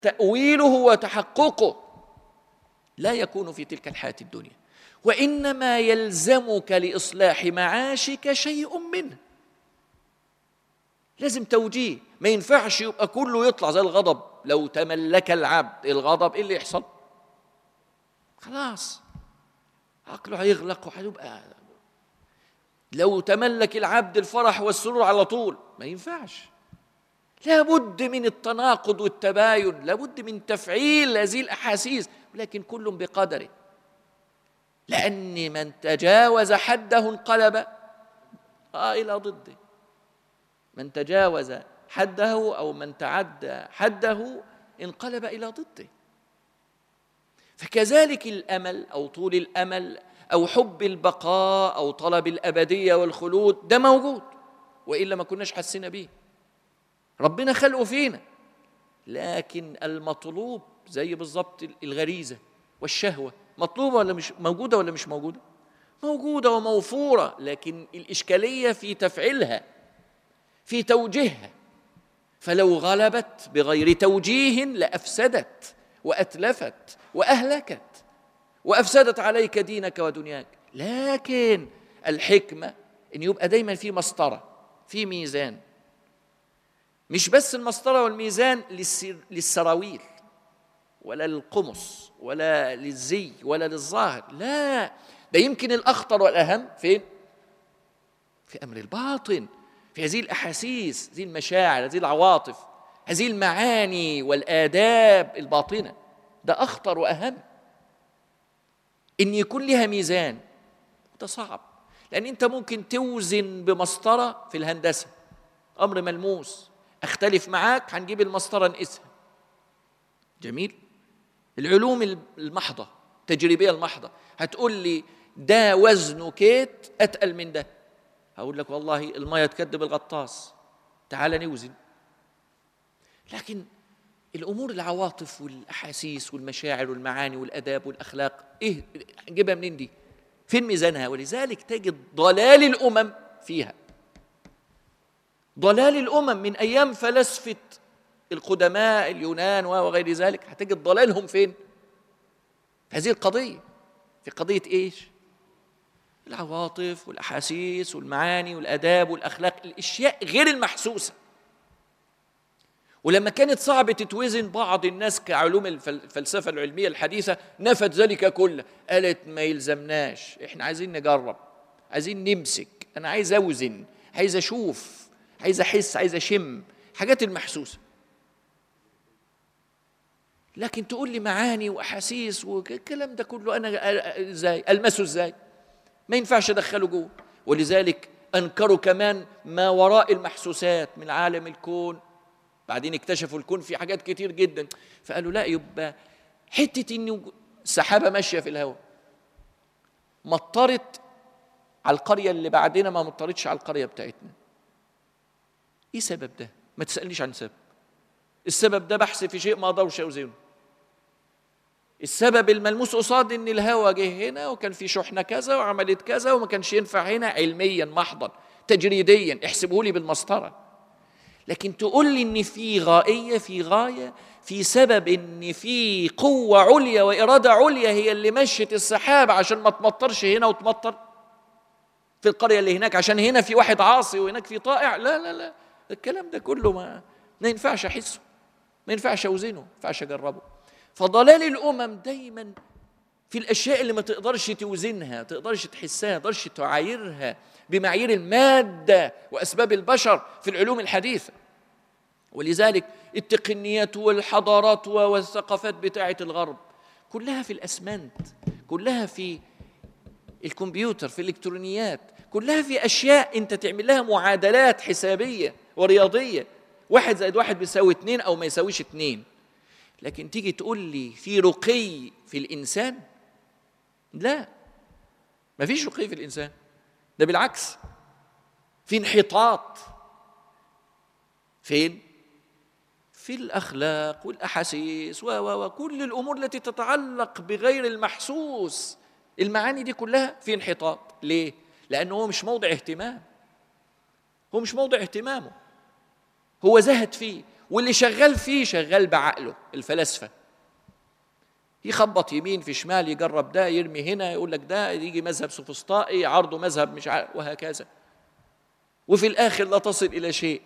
تاويله وتحققه لا يكون في تلك الحياه الدنيا وانما يلزمك لاصلاح معاشك شيء منه لازم توجيه ما ينفعش يبقى كله يطلع زي الغضب لو تملك العبد الغضب ايه اللي يحصل خلاص عقله هيغلق وهيبقى لو تملك العبد الفرح والسرور على طول ما ينفعش لابد من التناقض والتباين لابد من تفعيل هذه الاحاسيس لكن كل بقدره لان من تجاوز حده انقلب آه الى ضده من تجاوز حده او من تعدى حده انقلب الى ضده فكذلك الامل او طول الامل او حب البقاء او طلب الابديه والخلود ده موجود والا ما كناش حسينا بيه ربنا خلقه فينا لكن المطلوب زي بالظبط الغريزه والشهوه مطلوبه ولا مش موجوده ولا مش موجوده موجوده وموفوره لكن الاشكاليه في تفعيلها في توجيهها فلو غلبت بغير توجيه لافسدت واتلفت واهلكت وافسدت عليك دينك ودنياك لكن الحكمه ان يبقى دايما في مسطره في ميزان مش بس المسطره والميزان للسراويل ولا للقمص ولا للزي ولا للظاهر لا ده يمكن الاخطر والاهم فين في امر الباطن في هذه الاحاسيس هذه المشاعر هذه العواطف هذه المعاني والاداب الباطنه ده اخطر واهم ان يكون لها ميزان ده صعب لان انت ممكن توزن بمسطره في الهندسه امر ملموس اختلف معاك هنجيب المسطره نقيسها جميل العلوم المحضه التجريبيه المحضه هتقول لي ده وزنه كيت اتقل من ده هقول لك والله الميه تكذب الغطاس تعال نوزن لكن الامور العواطف والاحاسيس والمشاعر والمعاني والاداب والاخلاق ايه نجيبها منين دي فين ميزانها ولذلك تجد ضلال الامم فيها ضلال الامم من ايام فلسفه القدماء اليونان وغير ذلك هتجد ضلالهم فين في هذه القضيه في قضيه ايش العواطف والاحاسيس والمعاني والاداب والاخلاق الاشياء غير المحسوسه ولما كانت صعبة تتوزن بعض الناس كعلوم الفلسفة العلمية الحديثة نفت ذلك كله قالت ما يلزمناش احنا عايزين نجرب عايزين نمسك انا عايز اوزن عايز اشوف عايز احس عايز اشم حاجات المحسوسة لكن تقول لي معاني واحاسيس والكلام ده كله انا ازاي المسه ازاي ما ينفعش ادخله جوه ولذلك انكروا كمان ما وراء المحسوسات من عالم الكون بعدين اكتشفوا الكون في حاجات كتير جدا فقالوا لا يبقى حته ان سحابه ماشيه في الهواء مطرت على القريه اللي بعدنا ما مطرتش على القريه بتاعتنا ايه سبب ده ما تسالنيش عن سبب السبب ده بحث في شيء ما اقدرش اوزنه السبب الملموس قصاد ان الهواء جه هنا وكان في شحنه كذا وعملت كذا وما كانش ينفع هنا علميا محضا تجريديا احسبه لي بالمسطره لكن تقول لي ان في غائيه في غايه في سبب ان في قوه عليا واراده عليا هي اللي مشت السحاب عشان ما تمطرش هنا وتمطر في القريه اللي هناك عشان هنا في واحد عاصي وهناك في طائع لا لا لا الكلام ده كله ما ما ينفعش احسه ما ينفعش اوزنه ما ينفعش اجربه فضلال الامم دايما في الاشياء اللي ما تقدرش توزنها ما تقدرش تحسها ما تقدرش تعايرها بمعايير الماده واسباب البشر في العلوم الحديثه ولذلك التقنيات والحضارات والثقافات بتاعه الغرب كلها في الاسمنت كلها في الكمبيوتر في الالكترونيات كلها في اشياء انت تعمل لها معادلات حسابيه ورياضيه واحد زائد واحد بيساوي اتنين او ما يساويش اتنين لكن تيجي تقول لي في رقي في الانسان لا ما فيش رقي في الانسان ده بالعكس في انحطاط فين في الاخلاق والاحاسيس و وكل الامور التي تتعلق بغير المحسوس المعاني دي كلها في انحطاط ليه لانه هو مش موضع اهتمام هو مش موضع اهتمامه هو زهد فيه واللي شغال فيه شغال بعقله الفلاسفه يخبط يمين في شمال يجرب ده يرمي هنا يقول لك ده يجي مذهب سوفسطائي عرضه مذهب مش عارف وهكذا وفي الاخر لا تصل الى شيء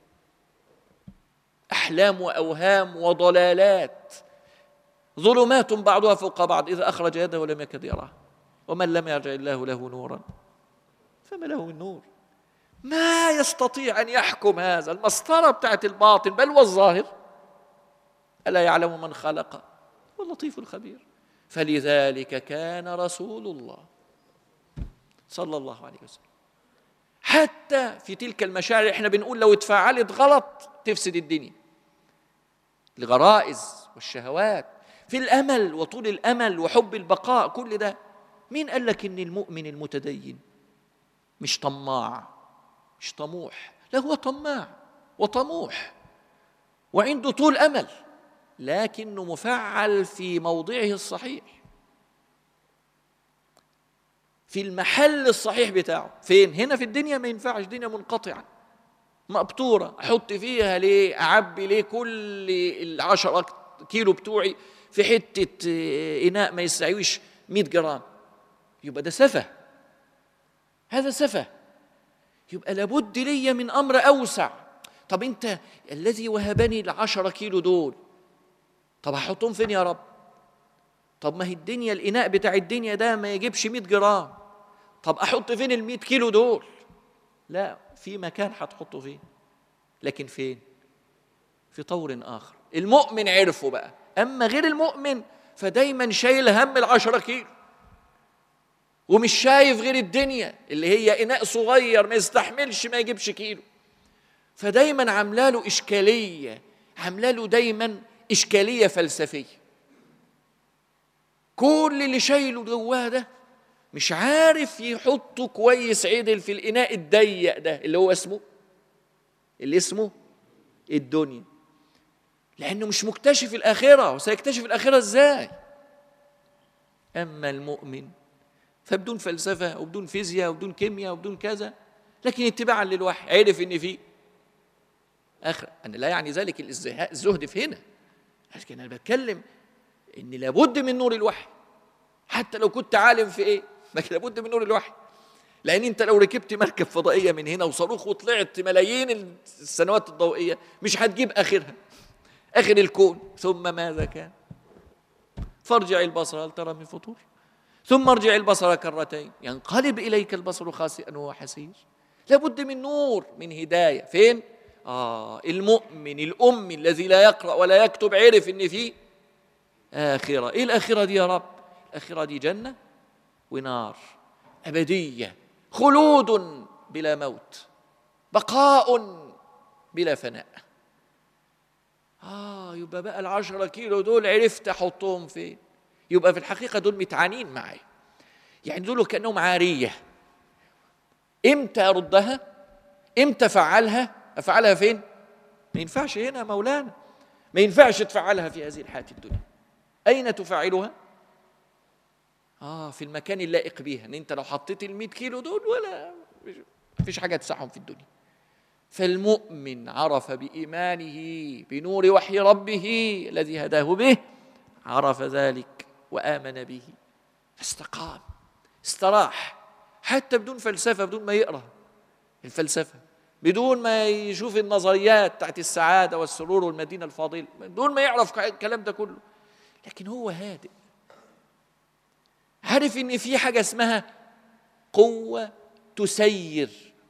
احلام واوهام وضلالات ظلمات بعضها فوق بعض اذا اخرج يده لم يكد يراه ومن لم يرجع الله له نورا فما له من نور ما يستطيع ان يحكم هذا المسطره بتاعت الباطن بل والظاهر الا يعلم من خلق واللطيف الخبير فلذلك كان رسول الله صلى الله عليه وسلم حتى في تلك المشاعر احنا بنقول لو اتفعلت غلط تفسد الدنيا الغرائز والشهوات في الامل وطول الامل وحب البقاء كل ده مين قال لك ان المؤمن المتدين مش طماع مش طموح لا هو طماع وطموح وعنده طول امل لكنه مفعل في موضعه الصحيح في المحل الصحيح بتاعه فين هنا في الدنيا ما ينفعش دنيا منقطعه مقطوره احط فيها ليه اعبي ليه كل العشرة كيلو بتوعي في حته اناء ما يساويش 100 جرام يبقى ده سفه هذا سفه يبقى لابد لي من امر اوسع طب انت الذي وهبني العشرة كيلو دول طب هحطهم فين يا رب طب ما هي الدنيا الاناء بتاع الدنيا ده ما يجيبش 100 جرام طب احط فين ال 100 كيلو دول لا في مكان هتحطه فين لكن فين في طور اخر المؤمن عرفه بقى اما غير المؤمن فدايما شايل هم العشرة كيلو ومش شايف غير الدنيا اللي هي اناء صغير ما يستحملش ما يجيبش كيلو فدايما عامله له اشكاليه عامله له دايما اشكاليه فلسفيه كل اللي شايله جواه ده مش عارف يحطه كويس عدل في الاناء الضيق ده اللي هو اسمه اللي اسمه الدنيا لانه مش مكتشف الاخره وسيكتشف الاخره ازاي اما المؤمن فبدون فلسفه وبدون فيزياء وبدون كيمياء وبدون كذا لكن اتباعا للوحي عرف ان في اخر انا لا يعني ذلك الزهد في هنا لكن انا بتكلم ان لابد من نور الوحي حتى لو كنت عالم في ايه لكن لابد من نور الوحي لان انت لو ركبت مركب فضائيه من هنا وصاروخ وطلعت ملايين السنوات الضوئيه مش هتجيب اخرها اخر الكون ثم ماذا كان فارجع البصر هل ترى من فطور ثم ارجع البصر كرتين ينقلب اليك البصر خاسئا وهو حسير لابد من نور من هدايه فين آه المؤمن الأمي الذي لا يقرأ ولا يكتب عرف إن في آخرة إيه الآخرة دي يا رب الآخرة دي جنة ونار أبدية خلود بلا موت بقاء بلا فناء آه يبقى بقى العشرة كيلو دول عرفت أحطهم فين يبقى في الحقيقة دول متعانين معي يعني دول كأنهم عارية إمتى أردها إمتى أفعلها أفعلها فين ما ينفعش هنا مولانا ما ينفعش تفعلها في هذه الحياة الدنيا أين تفعلها آه في المكان اللائق بيها إن أنت لو حطيت ال كيلو دول ولا فيش حاجة تسعهم في الدنيا فالمؤمن عرف بإيمانه بنور وحي ربه الذي هداه به عرف ذلك وآمن به فاستقام استراح حتى بدون فلسفة بدون ما يقرأ الفلسفة بدون ما يشوف النظريات تحت السعادة والسرور والمدينة الفاضلة بدون ما يعرف الكلام ده كله لكن هو هادئ عارف ان في حاجة اسمها قوة تسير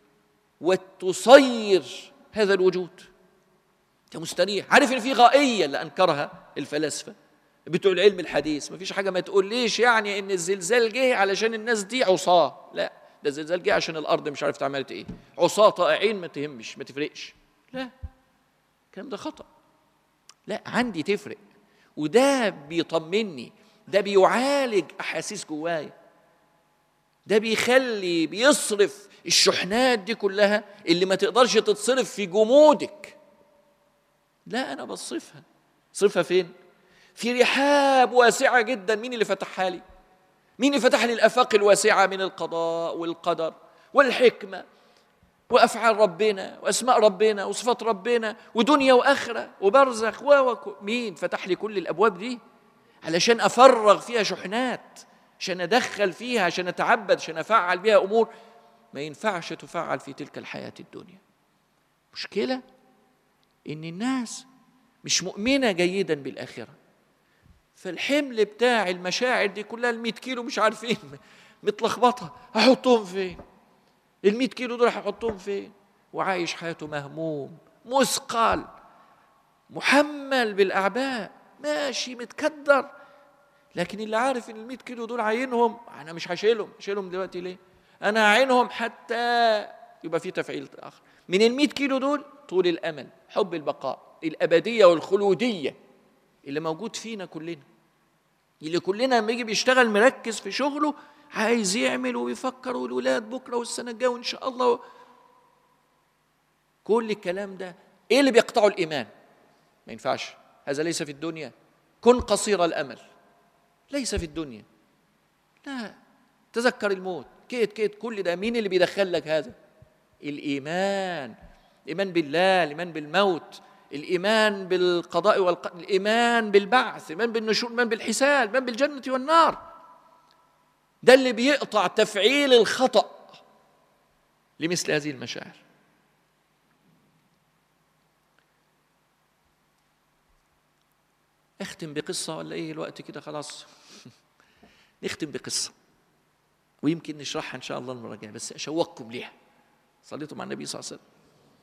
وتصير هذا الوجود انت مستريح عارف ان في غائية اللي انكرها الفلاسفة بتوع العلم الحديث ما فيش حاجة ما تقوليش يعني ان الزلزال جه علشان الناس دي عصاة لا ده الزلزال جه عشان الارض مش عارف عملت ايه عصاه طائعين ما تهمش ما تفرقش لا الكلام ده خطا لا عندي تفرق وده بيطمني ده بيعالج احاسيس جوايا ده بيخلي بيصرف الشحنات دي كلها اللي ما تقدرش تتصرف في جمودك لا انا بصرفها صرفها فين في رحاب واسعه جدا مين اللي فتحها لي مين اللي فتح لي الافاق الواسعه من القضاء والقدر والحكمه وافعال ربنا واسماء ربنا وصفات ربنا ودنيا واخره وبرزخ و مين فتح لي كل الابواب دي علشان افرغ فيها شحنات عشان ادخل فيها عشان اتعبد عشان افعل بها امور ما ينفعش تفعل في تلك الحياه الدنيا مشكله ان الناس مش مؤمنه جيدا بالاخره فالحمل بتاع المشاعر دي كلها ال 100 كيلو مش عارفين متلخبطه احطهم فين ال 100 كيلو دول هحطهم فين وعايش حياته مهموم مثقل محمل بالاعباء ماشي متكدر لكن اللي عارف ان ال 100 كيلو دول عاينهم انا مش هشيلهم هشيلهم دلوقتي ليه انا هعينهم حتى يبقى في تفعيل اخر من ال 100 كيلو دول طول الامل حب البقاء الابديه والخلوديه اللي موجود فينا كلنا اللي كلنا لما يجي بيشتغل مركز في شغله عايز يعمل وبيفكر والولاد بكره والسنه الجايه وان شاء الله كل الكلام ده ايه اللي بيقطعه الايمان ما ينفعش هذا ليس في الدنيا كن قصير الامل ليس في الدنيا لا تذكر الموت كيت كيت كل ده مين اللي بيدخل لك هذا الايمان الايمان بالله الايمان بالموت الايمان بالقضاء والقدر الايمان بالبعث الايمان بالنشور الايمان بالحساب الايمان بالجنه والنار ده اللي بيقطع تفعيل الخطا لمثل هذه المشاعر اختم بقصه ولا ايه الوقت كده خلاص نختم بقصه ويمكن نشرحها ان شاء الله المره الجايه بس اشوقكم ليها صليتوا مع النبي صلى الله عليه وسلم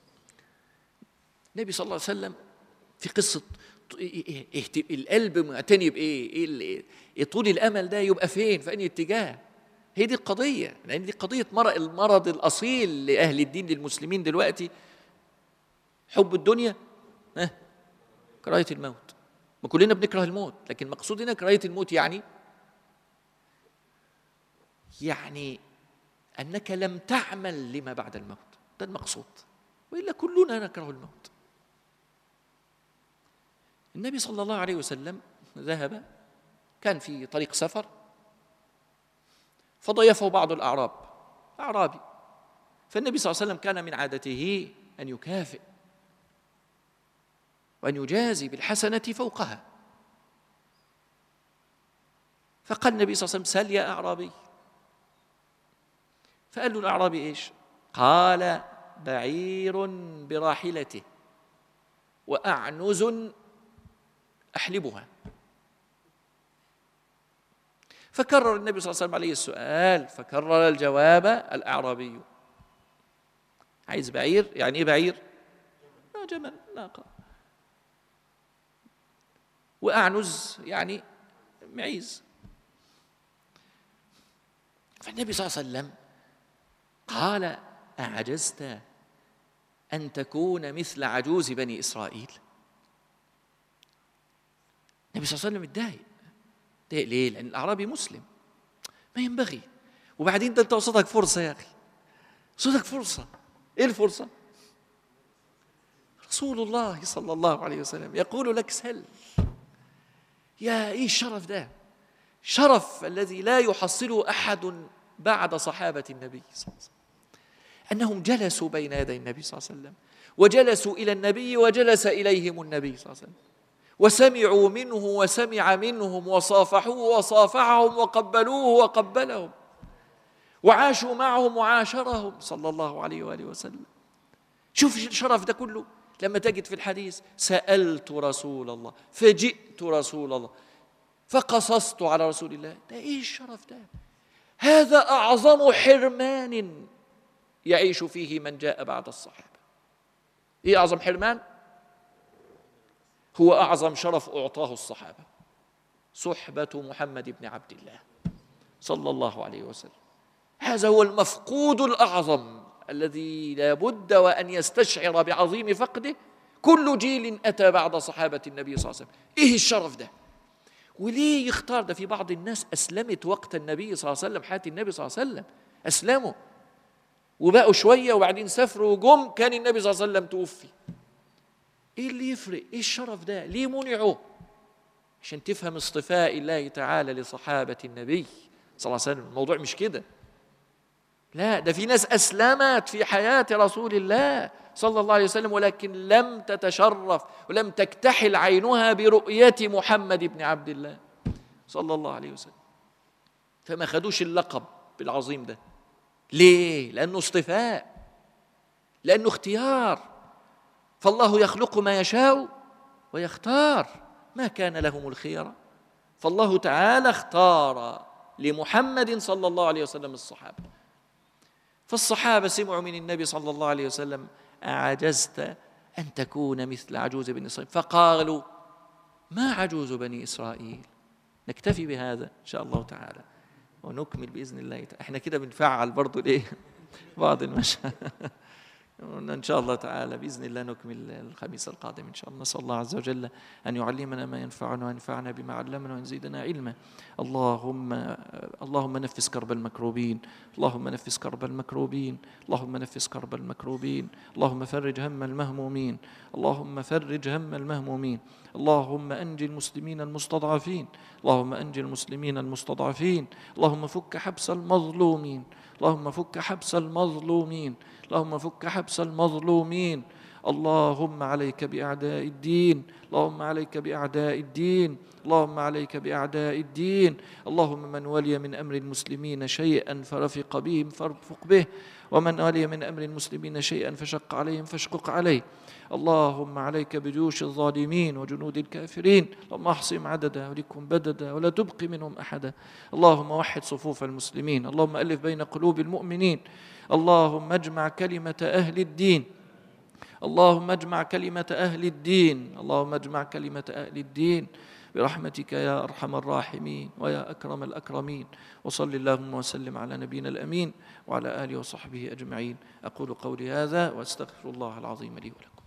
النبي صلى الله عليه وسلم في قصة القلب معتني بإيه؟ إيه, إيه طول الأمل ده يبقى فين؟ في أي اتجاه؟ هي دي القضية لأن دي قضية مرض المرض الأصيل لأهل الدين للمسلمين دلوقتي حب الدنيا ها كراهية الموت ما كلنا بنكره الموت لكن المقصود هنا كراهية الموت يعني يعني أنك لم تعمل لما بعد الموت ده المقصود وإلا كلنا نكره الموت النبي صلى الله عليه وسلم ذهب كان في طريق سفر فضيفه بعض الأعراب أعرابي فالنبي صلى الله عليه وسلم كان من عادته أن يكافئ وأن يجازي بالحسنة فوقها فقال النبي صلى الله عليه وسلم سل يا أعرابي فقال له الأعرابي إيش قال بعير براحلته وأعنز أحلبها فكرر النبي صلى الله عليه وسلم عليه السؤال فكرر الجواب الأعرابي عايز بعير يعني إيه بعير؟ لا جمل ناقة وأعنز يعني معيز فالنبي صلى الله عليه وسلم قال أعجزت أن تكون مثل عجوز بني إسرائيل النبي صلى الله عليه وسلم اتضايق اتضايق ليه؟ لأن الأعرابي مسلم ما ينبغي وبعدين ده أنت قصادك فرصة يا أخي قصادك فرصة إيه الفرصة؟ رسول الله صلى الله عليه وسلم يقول لك سل يا إيه الشرف ده شرف الذي لا يحصله أحد بعد صحابة النبي صلى الله عليه وسلم أنهم جلسوا بين يدي النبي صلى الله عليه وسلم وجلسوا إلى النبي وجلس إليهم النبي صلى الله عليه وسلم وسمعوا منه وسمع منهم وصافحوه وصافحهم وقبلوه وقبلهم وعاشوا معهم وعاشرهم صلى الله عليه واله وسلم شوف الشرف ده كله لما تجد في الحديث سالت رسول الله فجئت رسول الله فقصصت على رسول الله ده ايه الشرف ده هذا اعظم حرمان يعيش فيه من جاء بعد الصحابه ايه اعظم حرمان هو اعظم شرف اعطاه الصحابه صحبه محمد بن عبد الله صلى الله عليه وسلم هذا هو المفقود الاعظم الذي لا بد وان يستشعر بعظيم فقده كل جيل اتى بعد صحابه النبي صلى الله عليه وسلم ايه الشرف ده وليه يختار ده في بعض الناس اسلمت وقت النبي صلى الله عليه وسلم حياه النبي صلى الله عليه وسلم اسلموا وبقوا شويه وبعدين سافروا وجم كان النبي صلى الله عليه وسلم توفي ايه اللي يفرق ايه الشرف ده ليه منعوا عشان تفهم اصطفاء الله تعالى لصحابة النبي صلى الله عليه وسلم الموضوع مش كده لا ده في ناس أسلمت في حياة رسول الله صلى الله عليه وسلم ولكن لم تتشرف ولم تكتحل عينها برؤية محمد بن عبد الله صلى الله عليه وسلم فما خدوش اللقب بالعظيم ده ليه؟ لأنه اصطفاء لأنه اختيار فالله يخلق ما يشاء ويختار ما كان لهم الخيرة فالله تعالى اختار لمحمد صلى الله عليه وسلم الصحابة فالصحابة سمعوا من النبي صلى الله عليه وسلم أعجزت أن تكون مثل عجوز بني إسرائيل فقالوا ما عجوز بني إسرائيل نكتفي بهذا إن شاء الله تعالى ونكمل بإذن الله تعالى احنا كده بنفعل برضو ليه بعض المشاهد إن شاء الله تعالى بإذن الله نكمل الخميس القادم إن شاء الله نسأل الله عز وجل أن يعلمنا ما ينفعنا وينفعنا بما علمنا وأن يزيدنا علما اللهم اللهم نفس كرب المكروبين اللهم نفس كرب المكروبين اللهم نفس كرب المكروبين اللهم فرج هم المهمومين اللهم فرج هم المهمومين اللهم أنجي المسلمين المستضعفين اللهم أنجي المسلمين المستضعفين اللهم فك حبس المظلومين اللهم فك حبس المظلومين اللهم فك حبس المظلومين اللهم عليك بأعداء الدين اللهم عليك بأعداء الدين اللهم عليك بأعداء الدين اللهم من ولي من أمر المسلمين شيئا فرفق بهم فارفق به ومن ولي من أمر المسلمين شيئا فشق عليهم فاشقق عليه اللهم عليك بجيوش الظالمين وجنود الكافرين اللهم احصهم عددا ولكم بددا ولا تبقي منهم أحدا اللهم وحد صفوف المسلمين اللهم ألف بين قلوب المؤمنين اللهم اجمع كلمة أهل الدين اللهم اجمع كلمة أهل الدين اللهم اجمع كلمة أهل الدين برحمتك يا أرحم الراحمين ويا أكرم الأكرمين وصل اللهم وسلم على نبينا الأمين وعلى آله وصحبه أجمعين أقول قولي هذا وأستغفر الله العظيم لي ولكم